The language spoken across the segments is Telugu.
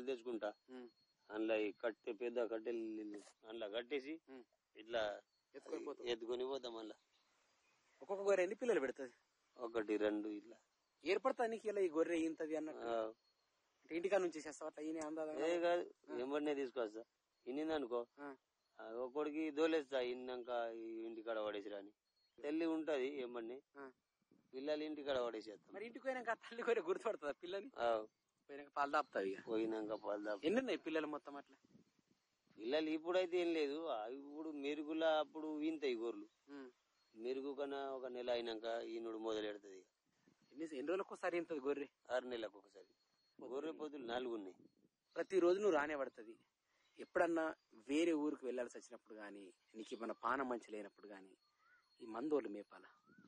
గొర్రెలు తెచ్చుకుంటా ఉమ్, అందులో ఈ కట్టె పెద్ద కట్టెలు అందులో కట్టేసి ఉమ్. ఇట్లా ఎత్తుకొని పోతావు ఎత్తుకొని పోతాం మళ్ళా ఒక్కొక్క గొర్రె ఎన్ని పిల్లలు పెడుతుంది ఒకటి రెండు ఇట్లా ఏర్పడతా నీకు ఇలా ఈ గొర్రె ఇంతది అన్నట్టు ఆ, అంటే ఇంటికా నుంచి చేస్తావు అట్లా ఈయన అందాదా ఏ కాదు ఎంబడినే తీసుకొస్తా ఇన్నింది అనుకో ఆ, ఒక్కడికి దోలేస్తా ఇన్నాక ఈ ఇంటికాడ పడేసిరా అని తల్లి ఉంటది ఎంబడిని ఆ. పిల్లలు ఇంటికాడ పడేసేస్తాం మరి ఇంటికి పోయినాక ఆ తల్లి గొర్రె గుర్తుపడుతుందా పిల్లని ఆ, పోయినాక పాలు దాపుతావు ఇక పోయినాక పాలు దాపు ఎన్ని ఉన్నాయి పిల్లలు మొత్తం అట్లా పిల్లలు ఇప్పుడైతే ఏం లేదు ఆ, ఇప్పుడు మెరుగుల అప్పుడు వీంతాయి గొర్రెలు ఉమ్. మెరుగు కన్నా ఒక నెల అయినాక ఈనుడు మొదలెడుతుంది ఇక ఎన్ని ఎన్ని రోజులకు ఒకసారి ఇంతది గొర్రె ఆరు నెలలకు ఒకసారి గొర్రె పొద్దులు నాలుగు ఉన్నాయి ప్రతి రోజు నువ్వు రానే పడుతుంది ఎప్పుడన్నా వేరే ఊరికి వెళ్ళాల్సి వచ్చినప్పుడు గాని నీకు మన పానం మంచి లేనప్పుడు గాని ఈ మందోళ్ళు మేపాల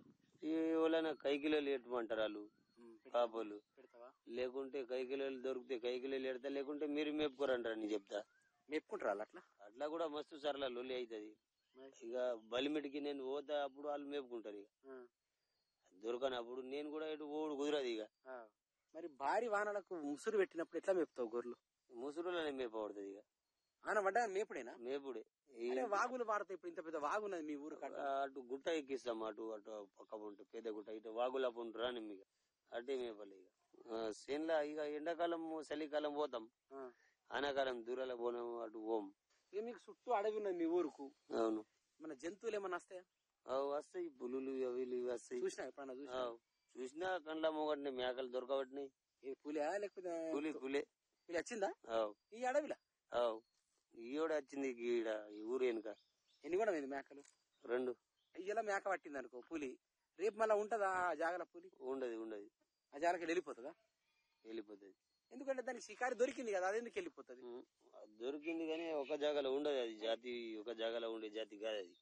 ఈ ఎవరైనా కైకిలోలు ఎట్టమంటారు వాళ్ళు ఉమ్, పెడతావా? కాపోలు పెడతావా లేకుంటే కైకిలోలు దొరికితే కైకిలోలు ఎడతా లేకుంటే మీరు మేపుకోరంటారు అని చెప్తా మేపుకుంటారు వాళ్ళు అట్లా అట్లా కూడా మస్తు సరళ లొల్లి అవుతుంది మరి? ఇక బలిమిటికి నేను పోతా అప్పుడు వాళ్ళు మేపుకుంటారు ఇక ఆ, దొరకనప్పుడు నేను కూడా ఇటు పోడు కుదరదు ఇక ఆ. మరి భారీ వానలకు ముసురు పెట్టినప్పుడు ఎట్లా మేపుతావు గొర్రెలు ముసురులోనే మేపబడుతుంది ఇక ఆన పడ్డా మేపుడేనా మేపుడే ఈ అరే వాగులు వాడతాయి ఇప్పుడు ఇంత పెద్ద వాగు ఉన్నది మీ ఊరు కాడ అటు గుట్ట ఎక్కిస్తాం అటు అటు పక్క ఉంటే పెద్ద గుట్ట ఇటు వాగులా ఉంటారా ఇక అటే మేపలే ఇక ఆ, చేనులో ఇక ఎండాకాలం చలికాలం పోతాం ఆ. ఆనాకాలం దూరాల పోనాం అటు పోం ఇక మీకు చుట్టూ అడవి ఉన్నది మీ ఊరుకు అవును మన జంతువులు ఏమన్నా వస్తాయా అవి వస్తాయి పులులు అవి ఇవి వస్తాయి చూసినా ఎప్పుడన్నా చూసినా ఆ, చూసినా కండ్ల మొగటిని మేకలు దొరకబట్టినాయి ఇది పులియా లేకపోతే పులి పులే పులి వచ్చిందా ఆవ్, ఈ అడవిలా ఆవ్. ఈవిడ వచ్చింది ఈడ ఈ ఊరు వెనుక ఎన్ని కూడా మీద మేకలు రెండు ఇలా మేక పట్టింది అనుకో పులి రేపు మళ్ళా ఉంటదా ఆ జాగల పులి ఉండదు ఉండదు ఆ జాగలకి వెళ్ళిపోతుందా వెళ్ళిపోతుంది ఎందుకంటే దానికి షికారి దొరికింది కదా అది ఎందుకు వెళ్ళిపోతుంది ఉమ్, అది దొరికింది కానీ ఒక జాగాలో ఉండదు అది జాతి ఒక జాగాలో ఉండే జాతి కాదు అది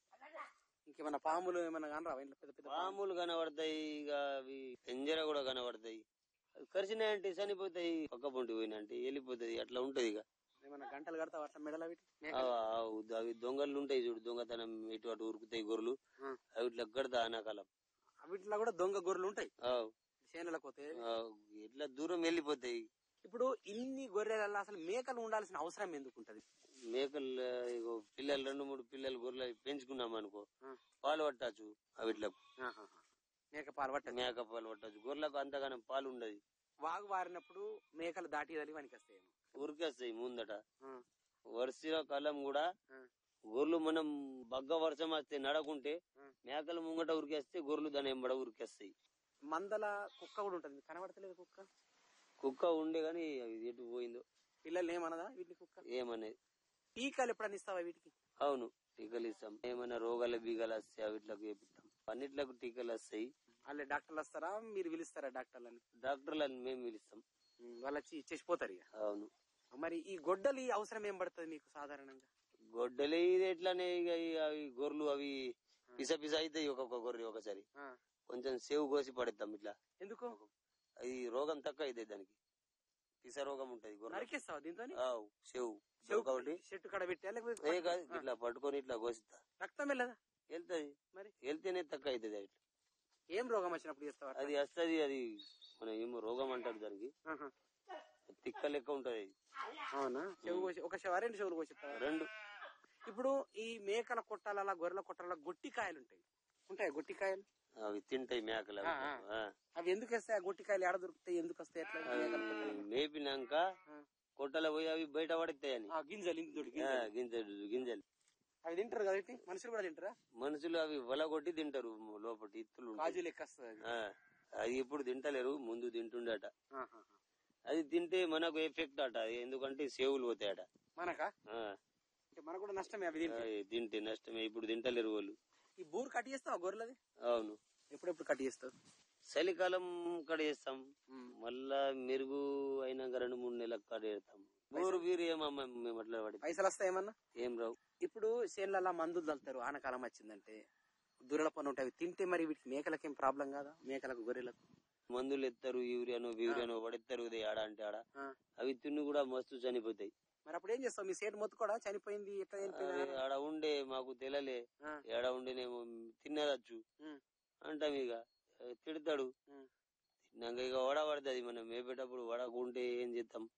ఇంకేమన్నా పాములు ఏమన్నా కానరావా ఇంట్లో పెద్ద పెద్ద పాములు కనబడతాయి ఇక అవి పెంజర కూడా కనబడతాయి అవి కరిచినాయంటే చనిపోతాయి పక్క పొంటి పోయినంటే వెళ్ళిపోతాయి అట్లా ఉంటది ఇక ఏమన్నా గంటలు కడతావా అట్లా మెడల వీటి ఆ, ఆ, అవి దొంగలు ఉంటాయి చూడు దొంగతనం ఇటు అటు ఉరుకుతాయి గొర్రెలు ఆ. అవి ఇట్లా కడతా ఆనాకాలం వీటిలో కూడా దొంగ గొర్రెలు ఉంటాయి ఆ, చేనులకు పోతే ఆ, ఇట్లా దూరం వెళ్ళిపోతాయి ఇప్పుడు ఇన్ని గొర్రెలలో అసలు మేకలు ఉండాల్సిన అవసరం ఎందుకు ఉంటది మేకలు ఇగో పిల్లలు రెండు మూడు పిల్లలు గొర్రెలు పెంచుకున్నాం అనుకో ఆ. పాలు పట్టచ్చు అవిట్లకు ఆహాహా. మేక పాలు పట్టదు మేక పాలు పట్టచ్చు గొర్రెలకు అంతగానం పాలు ఉండదు వాగు వారినప్పుడు మేకలు దాటి తగిలి వనికొస్తాయేమో ఉరికేస్తాయి ముందట ఆ, వర్ష కాలం కూడా ఆ, గొర్రెలు మనం బగ్గ వర్షం వస్తే నడకుంటే ఆ. మేకలు ముంగట ఉరికేస్తే గొర్రెలు దాని ఎంబడ ఉరికేస్తాయి మందల కుక్క కూడా ఉంటుంది కనబడతలేదు కుక్క కుక్క ఉండే గాని అది ఎటు పోయిందో పిల్లలు ఏమన్నదా వీటిని కుక్క ఏమనేది టీకాలు ఎప్పుడన్నా ఇస్తావా వీటికి అవును టీకాలు ఇస్తాం ఏమైనా రోగాల బీగాలు వస్తాయి అవిట్లకు వేపిస్తాం అన్నిట్లకు టీకాలు వస్తాయి వాళ్ళే డాక్టర్లు వస్తారా మీరు పిలుస్తారా డాక్టర్లని డాక్టర్లను మేము పిలుస్తాం ఉమ్, వాళ్ళు వచ్చి ఇచ్చేసిపోతారు ఇక అవును మరి ఈ గొడ్డలి అవసరం ఏం పడుతుంది మీకు సాధారణంగా గొడ్డలి ఇది ఎట్లానే ఇక ఈ అవి గొర్రెలు అవి పిస పిస అవుతాయి ఒక్కొక్క గొర్రె ఒకసారి ఆ, కొంచెం సేవు కోసి పడేస్తాం ఇట్లా ఎందుకు అది రోగం తక్కువ అవుతుంది దానికి పిస రోగం ఉంటది గొర్రె నరికేస్తావా దీంతో ఆవ్, సేవు సేవు కాబట్టి చెట్టు కడ పెట్టా లేకపోతే ఏ కాదు ఇట్లా పట్టుకొని ఇట్లా కోసిస్తా రక్తం వెళ్ళదా వెళ్తది మరి వెళ్తేనే తక్కువ అవుతుంది ఇట్లా ఏం రోగం వచ్చినప్పుడు చేస్తావా అది వస్తది అది మన ఏమో రోగం అంటారు దానికి ఆహా. తిక్క లెక్క ఉంటది అది. అవునా చెవు కోసి ఒక చెవ రెండు చెవులు కోసిస్తావా రెండు ఇప్పుడు ఈ మేకల కొట్టాల గొర్రెల కొట్టాల గొట్టికాయలు ఉంటాయి ఉంటాయి గొట్టికాయలు అవి తింటాయి మేకలు అవి. ఆ, ఆ. అవి ఎందుకు వస్తాయి ఆ గొట్టికాయలు ఎడ దొరుకుతాయి ఎందుకు వస్తాయి ఎట్లా మేకల కొట్టాలు? మేపినాక ఆ. కొట్టల పోయి అవి బయట పడతాయని ఆ, గింజలు ఇందుడు ఆ, గింజలు గింజలు అవి తింటారు కదా ఇటు? మనుషులు కూడా తింటారా మనుషులు అవి వల కొట్టి తింటారు లోపటి ఇత్తులు ఉంటాయి. కాజు లెక్క వస్తుంది అది ఆ, అది ఇప్పుడు తింటలేరు ముందు తింటుండట ఆహాహా. అది తింటే మనకు ఎఫెక్ట్ అట అది ఎందుకంటే సేవులు పోతాయట మనకా ఆ, అంటే మనకు కూడా నష్టమే అవి తింటే ఆ, తింటే నష్టమే ఇప్పుడు తింటలేరు వాళ్ళు ఈ బూరు కట్ చేస్తావా గొర్రెలది అవును ఎప్పుడెప్పుడు కట్ చేస్తావు చలికాలం కడ చేస్తాం మళ్ళా మెరుగు అయినాక రెండు మూడు నెలలకు కడ చేస్తాం ఊరు వీరు ఏమమ్మా మేము అట్లా పడి పైసలు వస్తాయి ఏమన్నా ఏం రావు ఇప్పుడు చేనులలో మందులు చల్లుతారు ఆనకాలం వచ్చిందంటే దురల పని ఉంటాయి అవి తింటే మరి వీటికి మేకలకేం ప్రాబ్లం కాదా మేకలకు గొర్రెలకు మందులు ఎత్తారు యూరియానో యూరియానో పడెత్తారు ఇది ఆడ అంటే ఆడ ఆ. అవి తిని కూడా మస్తు చనిపోతాయి మరి అప్పుడు ఏం చేస్తావు మీ సేటు మొత్తుకోడా చనిపోయింది ఎట్లా చనిపోయింది అవి ఆడ ఉండే మాకు తెలలే ఆ. ఏడ ఉండేనేమో తినేదచ్చు ఉమ్, అంటాం ఇక తిడతాడు ఉమ్. తిన్నాక ఇక వడ పడుతుంది మనం మేపేటప్పుడు వడకుంటే ఏం చేస్తాం